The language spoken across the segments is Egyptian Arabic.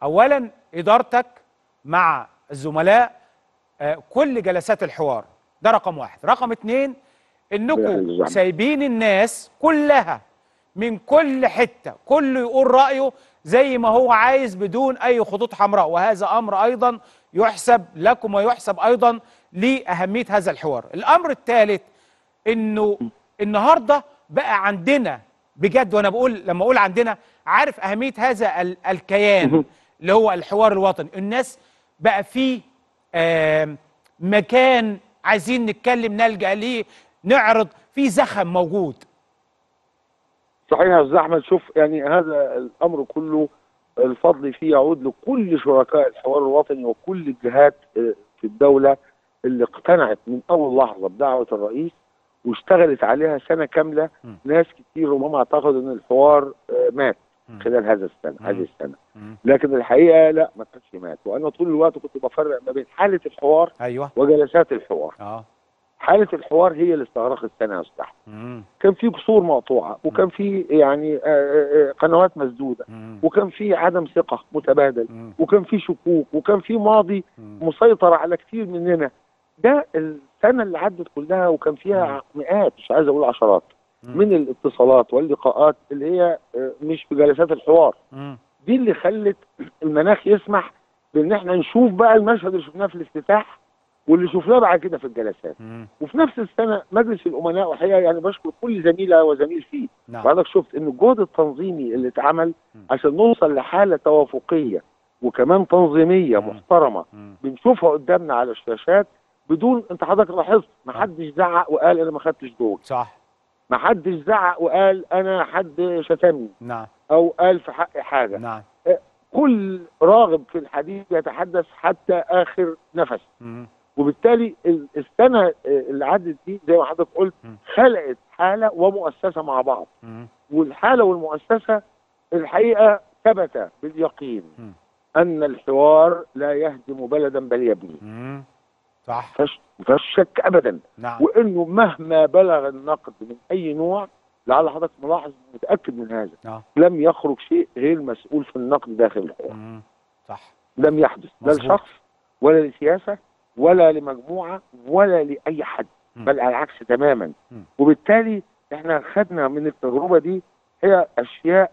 اولا ادارتك مع الزملاء آه، كل جلسات الحوار ده رقم واحد رقم اتنين انكم بالزحمة. سايبين الناس كلها من كل حتة كله يقول رأيه زي ما هو عايز بدون أي خطوط حمراء وهذا أمر أيضا يحسب لكم ويحسب أيضا لأهمية هذا الحوار الأمر الثالث إنه النهاردة بقى عندنا بجد وأنا بقول لما أقول عندنا عارف أهمية هذا ال- الكيان اللي هو الحوار الوطني الناس بقى فيه آم، مكان عايزين نتكلم نلجأ ليه نعرض في زخم موجود صحيح يا استاذ احمد شوف يعني هذا الامر كله الفضل فيه يعود لكل شركاء الحوار الوطني وكل الجهات آه، في الدوله اللي اقتنعت من اول لحظه بدعوه الرئيس واشتغلت عليها سنه كامله م. ناس كتير ربما اعتقدوا ان الحوار آه، مات م. خلال هذا السنه م. هذه السنه مم. لكن الحقيقه لا ما كانش مات وانا طول الوقت كنت بفرق ما بين حاله الحوار ايوه وجلسات الحوار اه حاله الحوار هي اللي استغرقت السنه يا استاذ أحمد. مم. كان في قصور مقطوعه وكان في يعني آه، آه، آه، قنوات مسدوده مم. وكان في عدم ثقه متبادل مم. وكان في شكوك وكان في ماضي مم. مسيطر على كتير مننا ده السنه اللي عدت كلها وكان فيها مئات مش عايز اقول عشرات مم. من الاتصالات واللقاءات اللي هي آه، مش في جلسات الحوار مم. دي اللي خلت المناخ يسمح بان احنا نشوف بقى المشهد اللي شفناه في الافتتاح واللي شفناه بعد كده في الجلسات مم. وفي نفس السنه مجلس الامناء وحقيقه يعني بشكر كل زميله وزميل فيه نعم وحضرتك شفت ان الجهد التنظيمي اللي اتعمل م. عشان نوصل لحاله توافقيه وكمان تنظيميه م. محترمه مم. بنشوفها قدامنا على الشاشات بدون انت حضرتك لاحظت ما آه. حدش زعق وقال انا ما خدتش دول صح ما حدش زعق وقال انا حد شتمني نعم او قال في حقي حاجه نعم كل راغب في الحديث يتحدث حتى اخر نفس مم. وبالتالي ال- السنه آه، اللي عدت دي زي ما حضرتك قلت م. خلقت حاله ومؤسسه مع بعض مم. والحاله والمؤسسه الحقيقه ثبت باليقين م. ان الحوار لا يهدم بلدا بل يبني مم. صح فش فيهاش شك ابدا نعم وانه مهما بلغ النقد من اي نوع لعل حضرتك ملاحظ متاكد من هذا اه لم يخرج شيء غير مسؤول في النقد داخل الحوار مم. صح لم يحدث لا مظبوط. لشخص ولا لسياسه ولا لمجموعه ولا لاي حد م. بل على العكس تماما م. وبالتالي احنا خدنا من التجربه دي هي اشياء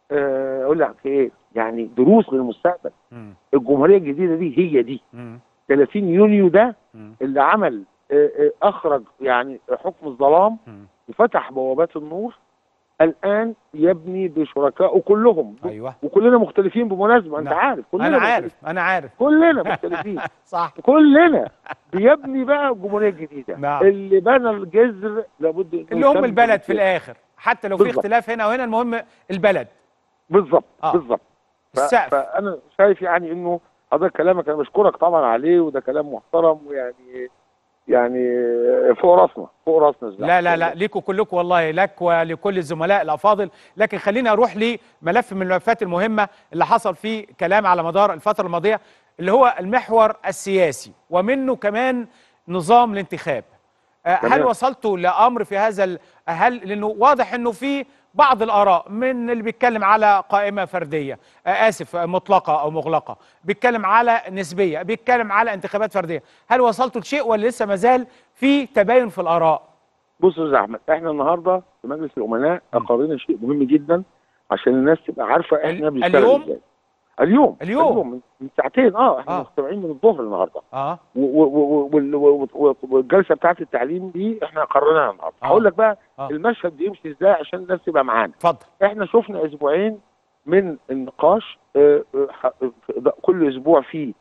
آه، اقول لك ايه يعني دروس للمستقبل مم. الجمهوريه الجديده دي هي دي مم. 30 يونيو ده مم. اللي عمل آه، آه، اخرج يعني حكم الظلام مم. وفتح بوابات النور الان يبني بشركائه كلهم ايوه وكلنا مختلفين بمناسبه انت نعم. عارف كلنا انا مختلفين. عارف انا عارف كلنا مختلفين صح كلنا بيبني بقى الجمهوريه الجديده نعم. اللي بنى الجذر لابد إنه اللي هم يكمل البلد في بالجذر. الاخر حتى لو في بالظبط. اختلاف هنا وهنا المهم البلد بالظبط آه. بالظبط ف- السقف فانا شايف يعني انه حضرتك كلامك انا بشكرك طبعا عليه وده كلام محترم ويعني يعني فوق راسنا فوق راسنا الزعل. لا لا لا ليكوا كلكم والله لك ولكل الزملاء الافاضل لكن خليني اروح لملف من الملفات المهمه اللي حصل فيه كلام على مدار الفتره الماضيه اللي هو المحور السياسي ومنه كمان نظام الانتخاب آه، هل تمام. وصلتوا لامر في هذا ال- هل لانه واضح انه في بعض الاراء من اللي بيتكلم على قائمه فرديه آه، اسف آه، مطلقه او مغلقه بيتكلم على نسبيه بيتكلم على انتخابات فرديه هل وصلتوا لشيء ولا لسه مازال في تباين في الاراء بص يا أستاذ احمد احنا النهارده في مجلس الامناء اقرينا شيء مهم جدا عشان الناس تبقى عارفه احنا ال- بنشتغل اليوم؟ ازاي اليوم اليوم؟ من- من ساعتين اه احنا آه. مجتمعين من الظهر النهارده اه و- و- و- وال- و- و- والجلسه بتاعت التعليم دي احنا قررناها النهارده آه. هقول لك بقى آه. المشهد بيمشي ازاي عشان الناس تبقى معانا اتفضل احنا شفنا اسبوعين من النقاش آه، آه، ح- في- كل اسبوع فيه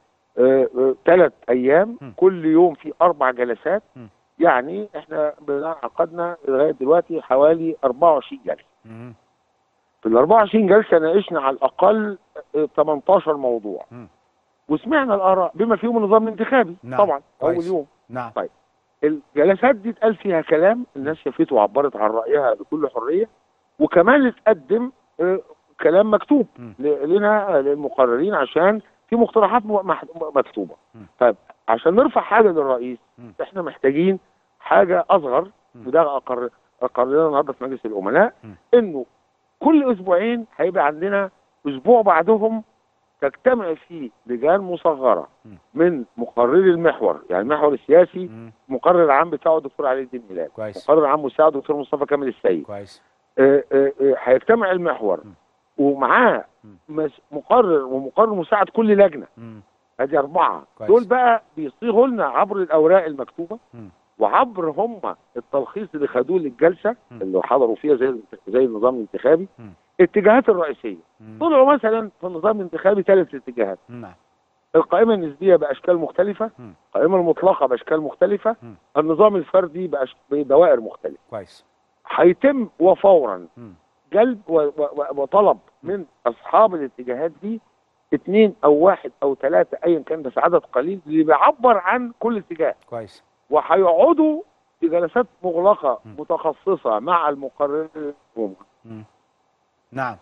ثلاث ايام م. كل يوم في اربع جلسات م. يعني احنا عقدنا لغايه دلوقتي حوالي 24 جلسه مم. في ال 24 جلسه ناقشنا على الاقل آه، 18 موضوع م. وسمعنا الاراء بما فيهم النظام الانتخابي نعم. طبعا اول كويس. يوم نعم الجلسات دي اتقال فيها كلام الناس شافته وعبرت عن رايها بكل حريه وكمان اتقدم آه، كلام مكتوب م. ل- لنا آه، للمقررين عشان في مقترحات م- مح- مكتوبه م. طيب عشان نرفع حاجه للرئيس م. احنا محتاجين حاجه اصغر م. وده اقر اقررنا النهارده في مجلس الامناء م. انه كل اسبوعين هيبقى عندنا اسبوع بعدهم تجتمع فيه لجان مصغره م. من مقرري المحور يعني المحور السياسي مم. مقرر العام بتاعه الدكتور علي الدين هلال كويس مقرر العام مساعد دكتور مصطفى كامل السيد كويس آه، آه، آه، هيجتمع المحور م. ومعاه م. مس- مقرر ومقرر مساعد كل لجنه مم. ادي اربعه كويس. دول بقى بيصيغوا لنا عبر الاوراق المكتوبه مم. وعبر هم التلخيص اللي خدوه للجلسه م. اللي حضروا فيها زي زي النظام الانتخابي م. الاتجاهات الرئيسيه مم. طلعوا مثلا في النظام الانتخابي ثلاث اتجاهات نعم القائمه النسبيه باشكال مختلفه مم. القائمه المطلقه باشكال مختلفه مم. النظام الفردي بأش... بدوائر مختلفه كويس هيتم وفورا مم. جلب و... و... و- وطلب من اصحاب الاتجاهات دي اثنين او واحد او ثلاثه ايا كان بس عدد قليل اللي بيعبر عن كل اتجاه كويس وهيقعدوا في جلسات مغلقه م. متخصصه مع المقررين هم مم. نعم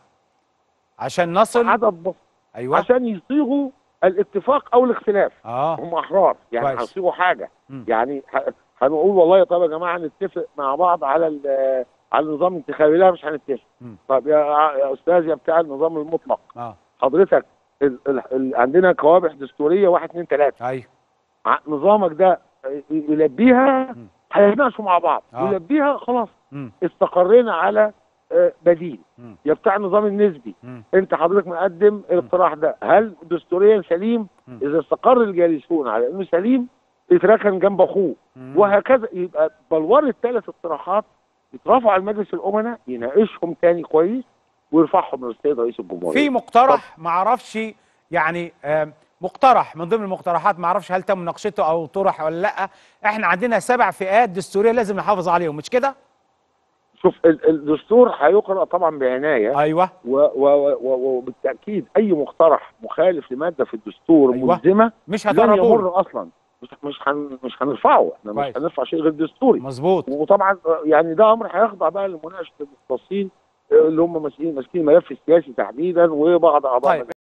عشان نصل عدد بسيط ايوه عشان يصيغوا الاتفاق او الاختلاف اه هم احرار يعني كويس. هيصيغوا حاجه مم. يعني ه- هنقول والله طب يا جماعه نتفق مع بعض على ال- على النظام الانتخابي لا مش هنتفق مم. طب يا يا استاذ يا بتاع النظام المطلق اه حضرتك ال ال ال عندنا قوابح دستوريه واحد اثنين ثلاثه ايوه ع- نظامك ده ي- يلبيها مم. هيتناقشوا مع بعض آه. يلبيها خلاص مم. استقرينا على آه، بديل مم. يا بتاع النظام النسبي مم. انت حضرتك مقدم الاقتراح ده هل دستوريا سليم مم. اذا استقر الجالسون على انه سليم يتركن جنب اخوه مم. وهكذا يبقى بلور الثلاث اقتراحات يترفعوا على مجلس الامناء يناقشهم تاني كويس ويرفعهم للسيد رئيس الجمهوريه في مقترح ما اعرفش يعني آم، مقترح من ضمن المقترحات ما اعرفش هل تم مناقشته او طرح ولا لا احنا عندنا سبع فئات دستوريه لازم نحافظ عليهم مش كده شوف ال- الدستور هيقرا طبعا بعنايه ايوه و- و- و- وبالتاكيد اي مقترح مخالف لماده في الدستور أيوة. ملزمه مش لن هتقربوا يمر اصلا مش مش هن مش هنرفعه احنا كويس. مش هنرفع شيء غير دستوري مظبوط وطبعا يعني ده امر هيخضع بقى لمناقشه المختصين اللي هم ماسكين ماسكين الملف السياسي تحديدا وبعض اعضاء طيب